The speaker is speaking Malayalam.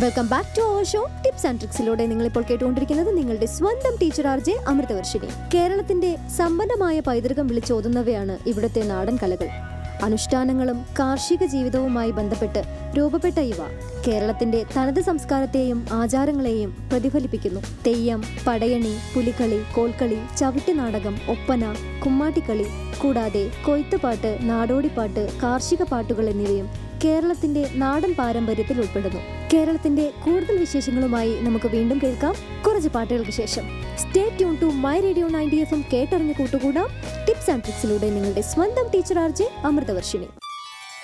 welcome back to our show tips and ട്രിക്സിലൂടെ നിങ്ങൾ ഇപ്പോൾ കേട്ടുകൊണ്ടിരിക്കുന്നത് നിങ്ങളുടെ സ്വന്തം ടീച്ചർ ആർ ജെ അമൃതവർഷിനി കേരളത്തിന്റെ സമ്പന്നമായ പൈതൃകം വിളിച്ചോതുന്നവയാണ് ഇവിടുത്തെ നാടൻ കലകൾ അനുഷ്ഠാനങ്ങളും കാർഷിക ജീവിതവുമായി ബന്ധപ്പെട്ട് രൂപപ്പെട്ട ഇവ കേരളത്തിന്റെ തനത് സംസ്കാരത്തെയും ആചാരങ്ങളെയും പ്രതിഫലിപ്പിക്കുന്നു തെയ്യം പടയണി പുലിക്കളി കോൽക്കളി ചവിട്ടുനാടകം ഒപ്പന കുമ്മാട്ടിക്കളി കൂടാതെ കൊയ്ത്തുപാട്ട് നാടോടിപ്പാട്ട് കാർഷിക പാട്ടുകൾ എന്നിവയും കേരളത്തിന്റെ നാടൻ പാരമ്പര്യത്തിൽ ഉൾപ്പെടുന്നു കേരളത്തിന്റെ കൂടുതൽ വിശേഷങ്ങളുമായി നമുക്ക് വീണ്ടും കേൾക്കാം കുറച്ച് പാട്ടുകൾക്ക് ശേഷം stay tune to my radio ninety F M കേട്ടറിഞ്ഞ് കൂട്ടുകൂടാം ടിപ്സ് ആൻഡ് ട്രിക്സിലൂടെ നിങ്ങളുടെ സ്വന്തം ടീച്ചർ ആർ ജെ അമൃതവർഷിണി